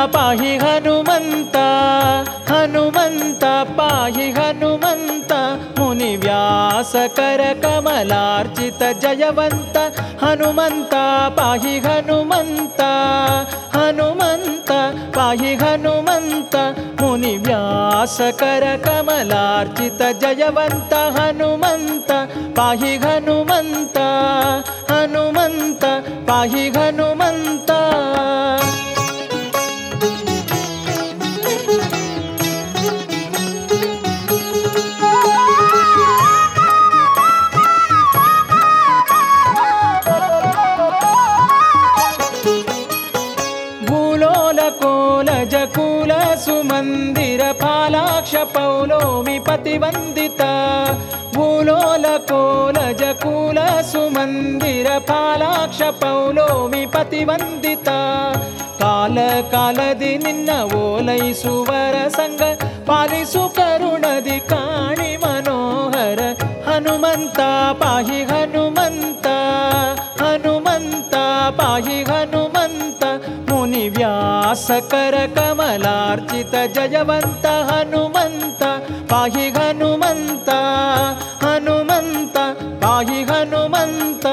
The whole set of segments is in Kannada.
ಪಾಹಿ ಹನುಮಂತ ಹನುಮಂತ ಪಾಹಿ ಹನುಮಂತ ಮುನಿ ವ್ಯಾಸಕರ ಕಮಲಾರ್ಚಿತ ಜಯವಂತ ಹನುಮಂತ ಪಾಹಿ ಹನುಮಂತ ಹನುಮಂತ ಪಾಹಿ ಹನುಮಂತ ಮುನಿ ವ್ಯಾಸಕರ ಕಮಲಾರ್ಚಿತ ಜಯವಂತ ಹನುಮಂತ ಪಾಹಿ ಹನುಮಂತ ಹನುಮಂತ ಪಾಹಿ ಹನುಮಂತ ಭೂಲೋಲ ಕೋಲಜ ಕೂಲ ಸುಮಂದಿರ ಫಾಲಾಕ್ಷ ಪೌಲೋಮಿ ಪತಿವಂದಿತ ಭೂಲೋಲ ಕೋಲಜ ಕೂಲ ಸುಮಂದಿರ ಫಾಲಾಕ್ಷ ಪೌಲೋಮಿ ಪತಿವಂದಿತ ಕಾಲ ಕಾಲದಿ ನಿನ್ನ ಓಲೈಸುವರ ಸಂಗ ಪಾಲಿಸು ಕರುಣದಿ ಕಾಣಿ ಮನೋಹರ ಹನುಮಂತ ಪಾಹಿ ಹನುಮಂತ ಹನುಮಂತ ಪಾಹಿ ಹನುಮಂತ ಮುನಿ ವ್ಯಾಸಕರ ಕಮಲಾರ್ಚಿತ ಜಯವಂತ ಹನುಮಂತ ಪಾಹಿ ಹನುಮಂತ ಹನುಮಂತ ಪಾಹಿ ಹನುಮಂತ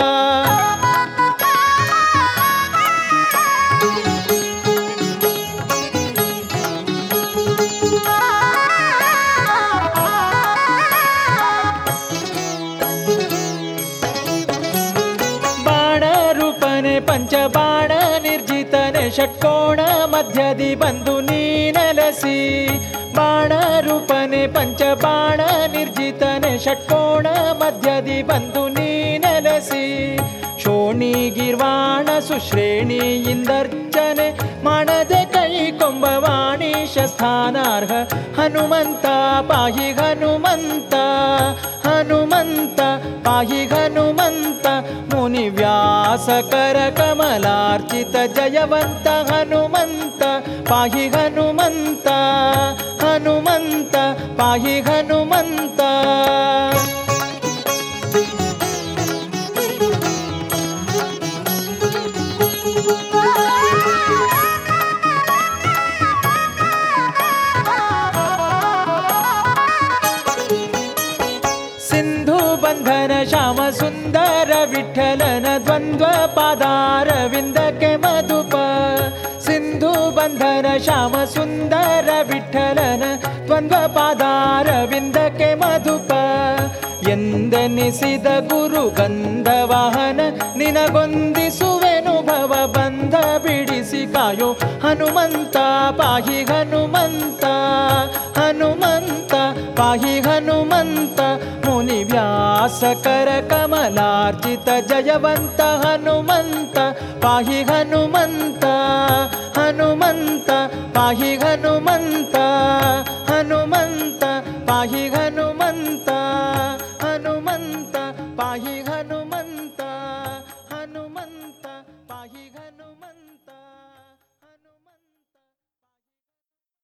ಬಾಣ ರೂಪನೆ ಪಂಚಬಾಣ ನಿರ್ಜಿತನೆ ಷಟ್ಕೋಣ ಮಧ್ಯದಿ ಬಂದು ನೀ ನೆಲಸಿ ಬಾಣ ರೂಪನೆ ಪಂಚಬಾಣ ನಿರ್ಜಿತನೆ ಷಟ್ಕೋಣ ಮಧ್ಯದಿ ಬಂದು ನೀ ನೆಲಸಿ ಶೋಣಿ ಗಿರ್ವಾಣ ಸುಶ್ರೇಣಿ ಇಂದರ್ಚನೆ ಮಾಡದೆ ಕೈ ಕೊಂಬವಾಣೀಶ ಸ್ಥಾನಾರ್ಹ ಹನುಮಂತ ಪಾಹಿ ಹನುಮಂತ ಹನುಮಂತ ಪಾಹಿ ಹನುಮಂತ ಮುನಿ ವ್ಯಾಸಕರ ಕಮಲಾರ್ಚಿತ ಜಯವಂತ ಹನುಮಂತ ಪಾಹಿ ಹನುಮಂತ ಹನುಮಂತ ಪಾಹಿ ಹನುಮಂತ ಸಿಂಧು ಬಂಧನ ಶ್ಯಾಮ ಸುಂದರ ವಿಠಲನ ದ್ವಂದ್ವ ಪಾದಾರವಿಂದಕ್ಕೆ ಮಧುಪ ಸಿಂಧು ಬಂಧನ ಶ್ಯಾಮ ಸುಂದರ ವಿಠಲನ ದ್ವಂದ್ವ ಪಾದಾರವಿಂದಕ್ಕೆ ಮಧುಪ ಎಂದೆನಿಸಿದ ಗುರು ಗಂಧವಾಹನ ನಿನಗೊಂದಿಸುವೆನು ಭವ ಬಂಧ ಬಿಡಿಸಿ ಕಾಯೋ ಹನುಮಂತ ಪಾಹಿ ಹನುಮಂತ ಹನುಮಂತ ಪಾಹಿ ಹನುಮಂತ ಮುನಿ ವ್ಯಾಸಕರ ಕಮಲಾರ್ಚಿತ ಜಯವಂತ ಹನುಮಂತ ಪಾಹಿ ಹನುಮಂತ ಹನುಮಂತ ಪಾಹಿ ಹನುಮಂತ ಹನುಮಂತ ಪಾಹಿ ಹನುಮಂತ